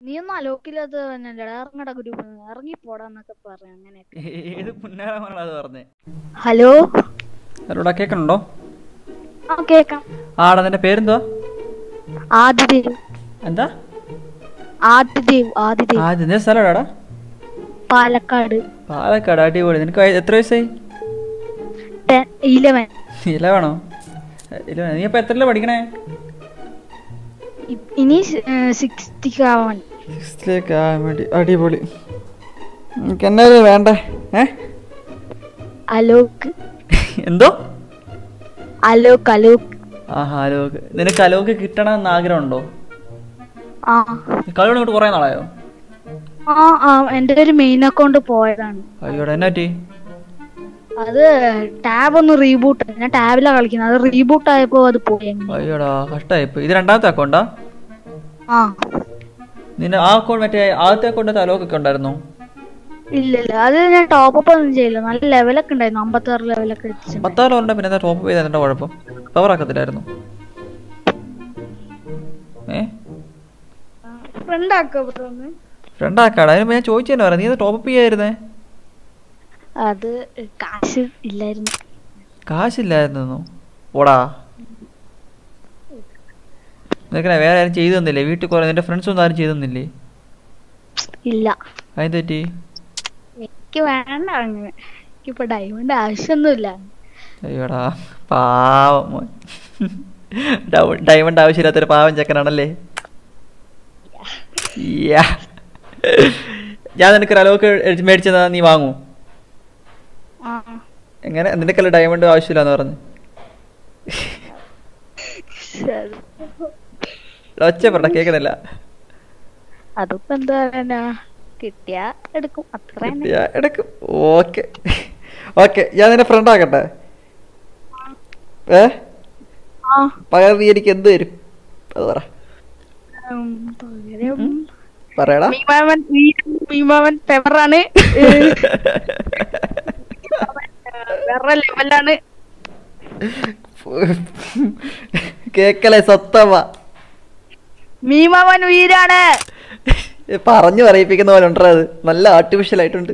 നീ ഒന്നും അലോക്കില്ലാത്ത തന്നെയല്ലേടാ ഇറങ്ങടാ ഗ്രൂപ്പ് ഇറങ്ങി പോടാന്നൊക്കെ പറയാം അങ്ങനെയൊക്കെ ഏത് പുന്നാരമാണ് അത് പറഞ്ഞേ ഹലോ ഹലോടാ കേൾക്കണുണ്ടോ ആ കേക്കാം ആടാ നിന്റെ പേരെന്തുവാ ആദിദേവ് എന്താ ആദിദേവ് ആദിദേവ് ആ നിന്റെ സ്ഥലമാടാ പാലക്കാട് പാലക്കാട് അടിപൊളി നിനക്ക് വയ- എത്ര വയസ്സായി ടെൻ ഇലവൻ ഇലവണോ ഇലവൻ നീ ഇപ്പൊ എത്രല്ല പഠിക്കണേ ഇനി സിക്സ്റ്റിക്ക് ആവാൻ സിക്സ്ത്തിലേക്ക് ആവാൻ വേണ്ടി അടിപൊളി നിനക്ക് എന്നായിരുന്നു വേണ്ടേ ഏ അലോക്ക് എന്തോ അലോക്ക് അലോക്ക് ആ അലോക്ക് നിനക്ക് അലോക്ക് കിട്ടണമെന്ന് ആഗ്രഹമുണ്ടോ ആ കളിയോട് ഇങ്ങോട്ട് കുറേ നാളായോ ആ ആ എൻ്റെ ഒരു മെയിൻ അക്കൗണ്ട് പോയതാണ് അയ്യോടാ എന്നാ പറ്റി അത് ടാബ് ഒന്ന് റീബൂട്ട് ഞാൻ ടാബിലാണ് കളിക്കുന്നത് അത് റീബൂട്ട് ആയപ്പോ അത് പോയി അങ്ങനെ. അയ്യോടാ കഷ്ടമായിപ്പോ ഇത് രണ്ടാമത്തെ അക്കൗണ്ടാ ആ നിന്റെ ആ അക്കൗണ്ട് മറ്റേ ആദ്യത്തെ അക്കൗണ്ട് അലോക്കൊക്കെ ഉണ്ടായിരുന്നോ ഇല്ല ഇല്ല അത് ഞാൻ ടോപ്പ് അപ്പ് ഒന്നും ചെയ്യില്ല നല്ല ലെവലൊക്കെ ഉണ്ടായിരുന്നു അമ്പത്താറ് ലെവലൊക്കെ എത്തിച്ചിട്ടുണ്ട് പത്താറ് പറഞ്ഞ പിന്നെ എന്താ ടോപ്പ് ചെയ്ത് എന്താ കുഴപ്പം പവർ ആക്കത്തില്ലായിരുന്നു ഏ ഫ്രണ്ട് ആക്കോ ബ്രോ ഒന്ന് ഫ്രണ്ട് ആക്കാടാ അതിന് ഞാൻ ചോദിച്ചു തന്നെ പറയാം നീ ടോപ്പ് അപ്പ് ചെയ്യായിരുന്നേ അത് കാശ് ഇല്ലായിരുന്നു കാശില്ലായിരുന്നു ഓടാ നിനക്കനെ വേറെ ആരും ചെയ്തു തന്നില്ലേ വീട്ടിൽ കുറെ നിന്റെ ഫ്രണ്ട്സ് ഒന്നും ആരും ചെയ്തു തന്നില്ലേ ഇല്ല അതിന് തെറ്റി എനിക്ക് വേണ്ട അങ്ങനെ എനിക്കിപ്പോ ഡയമണ്ട് ആവശ്യമൊന്നുമില്ല അയ്യോടാ പാവം മോൻ ഡൗ- ഡയമണ്ട് ആവശ്യമില്ലാത്തൊരു പാവം ചെക്കനാണല്ലേ യാ. ഞാൻ നിനക്ക് അലോക്ക് മേടിച്ചതാ നീ വാങ്ങൂ ആ എങ്ങനെ നിനക്കല്ല ഡയമണ്ട് ആവശ്യമില്ലാന്ന് പറഞ്ഞു ശരി. ഒച്ച പറഞ്ഞ കേൾക്കുന്നില്ല അതിപ്പോ എന്താ പറയാനാ കിട്ടിയാ എടുക്കും അത്ര തന്നെ ഞാൻ എടുക്കും ഓക്കെ ഓക്കെ ഞാൻ നിന്റെ ഫ്രണ്ട് ആക്കട്ടെ ഏ ആ പകരം നീ എനിക്ക് എന്ത് തരും അത് പറ ഉം, പകരം പറയടാ മീമാവൻ വീ- മീമാവൻ പെവറാണ് വേറെ ലെവലാണ് കേക്കലേ സത്തമാ മീമാവൻ വീരാണ് പറഞ്ഞു പറയിപ്പിക്കുന്ന പോലെ ഉണ്ടോ അത് നല്ല ആർട്ടിഫിഷ്യൽ ആയിട്ടുണ്ട്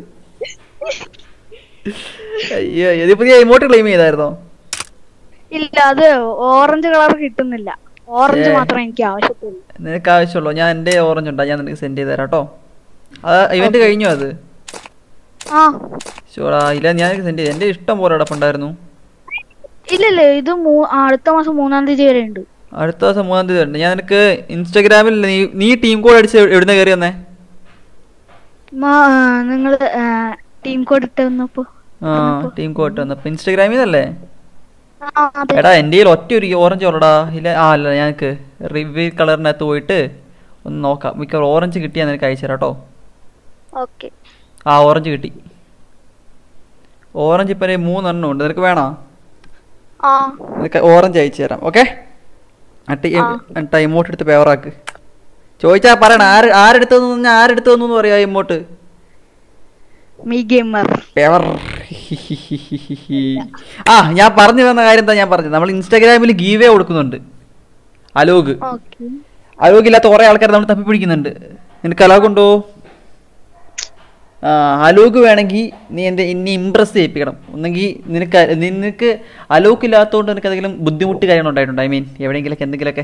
അയ്യോ ഇത് പുതിയ ഇമോട്ട് ക്ലെയിം ചെയ്തായിരുന്നോ ഇല്ല അത് ഓറഞ്ച് കളർ കിട്ടുന്നില്ല ഓറഞ്ച് ഏ. മാത്രമേ എനിക്ക് ആവശ്യത്തുള്ളൂ നിനക്ക് ആവശ്യമുള്ളൂ ഞാൻ എൻ്റെ ഓറഞ്ച് ഉണ്ടാ ഞാൻ നിനക്ക് സെൻഡ് ചെയ്ത് തരാം കേട്ടോ അത് ഇവന്റ് കഴിഞ്ഞു അത് ആ ഷോടാ ഇല്ല ഞാൻ സെൻഡ് ചെയ്ത് എൻ്റെ ഇഷ്ടം പോലെ കിടപ്പുണ്ടായിരുന്നു ഇല്ല ഇല്ല ഇത് മൂ- ആ, അടുത്ത മാസം മൂന്നാം തീയതി വരെ ഉണ്ട് അടുത്ത ദിവസം മൂന്നാം തീയതി ഉണ്ട് ഞാൻ നിനക്ക് ഇൻസ്റ്റാഗ്രാമിൽ നീ നീ ടീം കോഡ് അടിച്ച് എവിടുന്ന കയറി വന്നേ നിങ്ങൾ ടീം കോഡ് ഇട്ട് വന്നപ്പോ ആ ടീം കോഡ് വന്നപ്പോൾ ഇൻസ്റ്റാഗ്രാമിൽ നിന്നല്ലേ ആ, അതെ എടാ എൻ്റെ കയ്യിൽ ഒറ്റ ഒരു ഓറഞ്ച് ഉള്ളടാ ഇല്ല ആ അല്ല ഞങ്ങൾക്ക് റിവ്യൂ കളറിനകത്ത് പോയിട്ട് ഒന്ന് നോക്കാം മിക്കവാറും ഓറഞ്ച് കിട്ടിയാൽ നിനക്ക് അയച്ചു തരാം കേട്ടോ ഓക്കെ ആ ഓറഞ്ച് കിട്ടി ഓറഞ്ച് ഇപ്പം ഒരു മൂന്നെണ്ണം ഉണ്ട് നിനക്ക് വേണോ ആ നിനക്ക് ഓറഞ്ച് അയച്ചു തരാം ഓക്കെ എന്നിട്ട് ഇമോട്ട് എടുത്ത് പേവറാക്ക് ചോദിച്ചാ പറയണ ആര് ആരെടുത്തു ഞാൻ ആരെടുത്തു എന്ന് പറയാ ഇമോട്ട് മീ ഗെയിമർ പേവർ ആ ഞാൻ പറഞ്ഞു വന്ന കാര്യം എന്താ ഞാൻ പറഞ്ഞത് നമ്മൾ ഇൻസ്റ്റാഗ്രാമിൽ ഗീവേ കൊടുക്കുന്നുണ്ട് അലോക് ഓക്കെ അലോക് ഇല്ലാത്ത കുറെ ആൾക്കാർ നമ്മൾ തപ്പിപ്പിടിക്കുന്നുണ്ട് നിനക്ക് അലോക് ഉണ്ടോ ആ അലോക് വേണമെങ്കിൽ നീ എൻ്റെ എന്നെ ഇമ്പ്രസ് ചെയ്യിപ്പിക്കണം ഒന്നെങ്കിൽ നിനക്ക് അ- നിനക്ക് അലോക് ഇല്ലാത്തതുകൊണ്ട് നിനക്ക് എന്തെങ്കിലും ബുദ്ധിമുട്ട് കാര്യങ്ങൾ ഉണ്ടായിട്ടുണ്ടോ ഐ മീൻ എവിടെയെങ്കിലൊക്കെ എന്തെങ്കിലുമൊക്കെ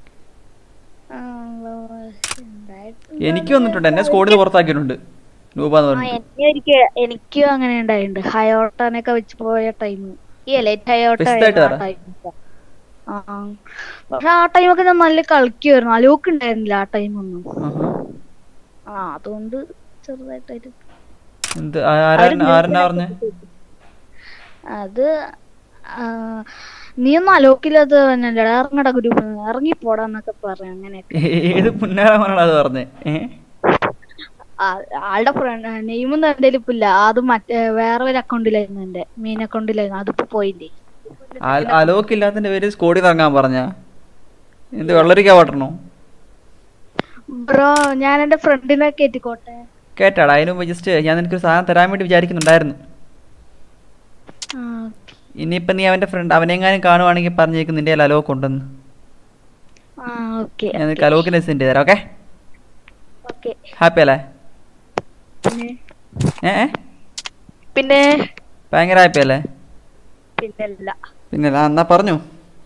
എനിക്ക് വന്നിട്ടുണ്ട് എന്നെ സ്കോഡിൽ പുറത്താക്കിയിട്ടുണ്ട് രൂപ എന്ന് പറഞ്ഞിട്ട് എനിക്ക് ഒരിക്കൽ എനിക്കും അങ്ങനെ ഉണ്ടായിട്ടുണ്ട് ഹയോട്ടാനൊക്കെ വെച്ച് പോയ ടൈം ഈ ലേറ്റ് ഹയോട്ട Best ആയിട്ട് പറ. ആ പക്ഷെ ആ ടൈമൊക്കെ ഞാൻ നല്ല കളിക്കുമായിരുന്നു അലോക്ക് ഉണ്ടായിരുന്നില്ല ആ ടൈം ഒന്നും ആഹാ. ആ അതുകൊണ്ട് ചെറുതായിട്ടായിട്ട് എന്ത് ആ- ആരാ ആരെന്നാ പറഞ്ഞേ അത് ആ, നീ ഒന്നും അലോക്കില്ലാത്ത തന്നെയല്ലേടാ ഇറങ്ങടാ ഗ്രൂപ്പ് ഇറങ്ങി പോടാന്നൊക്കെ പറയാം അങ്ങനെയൊക്കെ ഏത് പുന്നാരമാണോ അത് പറഞ്ഞേ ഏ ആ- ആളുടെ ഫ്രണ്ട് നെയിമൊന്നും എന്റെ ഇപ്പൊ ഇല്ല അത് മറ്റേ വേറെ ഒരു അക്കൗണ്ടിലായിരുന്നു എന്റെ മെയിൻ അക്കൗണ്ടിലായിരുന്നു അതിപ്പോ പോയില്ലേ ആ- അലോക് ഇല്ലാത്തതിന്റെ പേര് സ്കോഡിൽ നിന്ന് ഇറങ്ങാൻ പറഞ്ഞ എന്ത് വെള്ളരിക്കാ പാട്ടണോ ബ്രോ ഞാൻ എന്റെ ഫ്രണ്ടിനെ കയറ്റിക്കോട്ടെ കേട്ടാടാ അതിന് മുമ്പ് ജസ്റ്റ് ഞാൻ നിനക്ക് ഒരു സാധനം തരാൻ വേണ്ടി വിചാരിക്കുന്നുണ്ടായിരുന്നു ആ, ഇനിയിപ്പം നീ അവന്റെ ഫ്രണ്ട് അവനെങ്ങാനും കാണുവാണെങ്കിൽ പറഞ്ഞേക്കും നിന്റെ കയ്യിൽ അലോക്ക് ഉണ്ടെന്ന് ആ ഓക്കെ ഞാൻ നിനക്ക് അലോക്കിനെ സെൻഡ് ചെയ്തുതരാം ഓക്കെ ഓക്കെ ഹാപ്പി അല്ലേ പിന്നെ ഏ ഏ? പിന്നെ ഭയങ്കര ഹാപ്പി അല്ലേ പിന്നല്ല പിന്നെ ആ, എന്നാ പറഞ്ഞു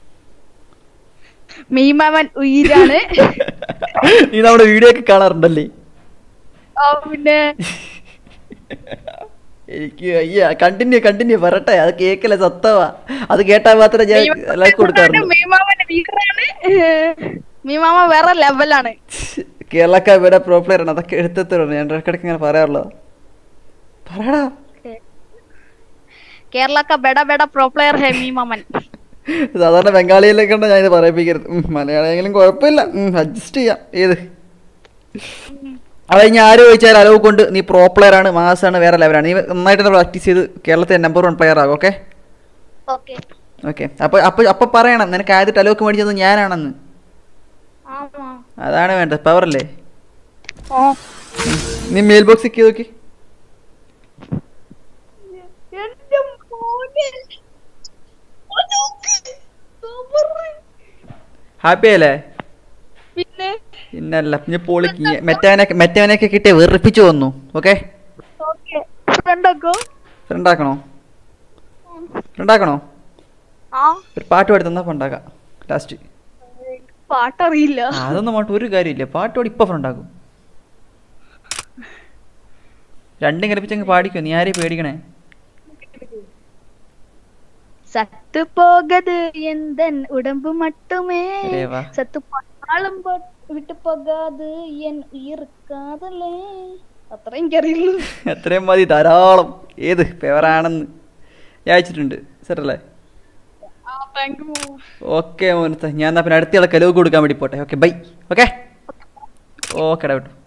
മീമാമൻ ഉയിരാണ് നീ നമ്മുടെ വീഡിയോ ഒക്കെ കാണാറുണ്ടല്ലേ ആ പിന്നെ എനിക്ക് അയ്യ കണ്ടിന്യൂ കണ്ടിന്യൂ പറട്ടെ അത് കേക്കല സത്തവാ അത് കേട്ടാ മാത്രമേ ഞാൻ എല്ലാവർക്കും കൊടുക്കാറുള്ളൂ മീമാമൻ വീറാണ് മീമാമ വേറെ ലെവലാണ് കേരളക്കാർ വരെ പ്രോ പ്ലെയർ ആണ് അതൊക്കെ എടുത്തെത്തണം ഞാൻ ഇടയ്ക്കിടയ്ക്ക് ഇങ്ങനെ പറയാറുള്ളത് പറയടാ കേരള का बड़ा बड़ा प्रो प्लेयर है മീമാമൻ സാധാരണ ബംഗാളിയിലൊക്കെ ഉണ്ട് ഞാൻ ഇത് പറയിപ്പിക്കരുത് ഉം, മലയാളിയെങ്കിലും കുഴപ്പമില്ല അഡ്ജസ്റ്റ് ചെയ്യാം ഏത് അത് കഴിഞ്ഞ് ആര് ചോദിച്ചാൽ അലവ് കൊണ്ട് നീ പ്രോ പ്ലെയർ ആണ് മാസാണ് വേറെ ലെവലാണ് നീ നന്നായിട്ട് പ്രാക്ടീസ് ചെയ്ത് കേരളത്തിലെ നമ്പർ വൺ പ്ലെയർ ആകും ഓക്കെ ഓക്കെ ഓക്കെ അപ്പോൾ അപ്പോൾ അപ്പോൾ പറയണം നിനക്ക് ആദ്യത്തെ അലോക്ക് മേടിച്ചത് ഞാനാണെന്ന് ആമാ അതാണ് വേണ്ടത് പവർ അല്ലേ ഓ നീ മെയിൽ ബോക്സ് ചെക്ക് ചെയ്ത് നോക്കി എന്റെ മോനെ ഹാപ്പി ആയല്ലേ പിന്നെ പിന്നല്ല നീ പൊളിക്ക് മെറ്റവനൊക്കെ മെറ്റവനൊക്കെ കിട്ടിയ വെറുപ്പിച്ചു വന്നു ഓക്കെ ഓക്കെ ഫ്രണ്ടൊക്കെ ഫ്രണ്ടാക്കണോ ഫ്രണ്ടാക്കണോ ആ ഒരു പാട്ട് പാടി തന്നാ ഉണ്ടാക്കാം ലാസ്റ്റ് പാട്ടറിയില്ല അതൊന്നും പാട്ട് ഒരു കാര്യമില്ല പാട്ട് പാടി ഇപ്പൊ ഫ്രണ്ടാക്കും രണ്ടും കൽപ്പിച്ചങ്ങ് പാടിക്കോ നീ ആരെയും പേടിക്കണേ சத்து போகது எந்தன் உடம்பு மட்டுமே அரே வா. சத்து போனாலும் போ- விட்டு போகாது என் உயிர் കാതലേ അത്ര എനിക്കറിയുള്ളൂ എത്രയും മതി ധാരാളം ഏത് പേവറാണെന്ന് ഞാൻ അയച്ചിട്ടുണ്ട് സെറ്റല്ലേ ആ താങ്ക് യു ഓക്കെ മോനത്തെ ഞാൻ എന്നാ പിന്നെ അടുത്ത ആളെ കലവ് കൊടുക്കാൻ വേണ്ടി പോട്ടെ ഓക്കെ ബൈ ഓക്കെ ഓക്കെ വിട്ടു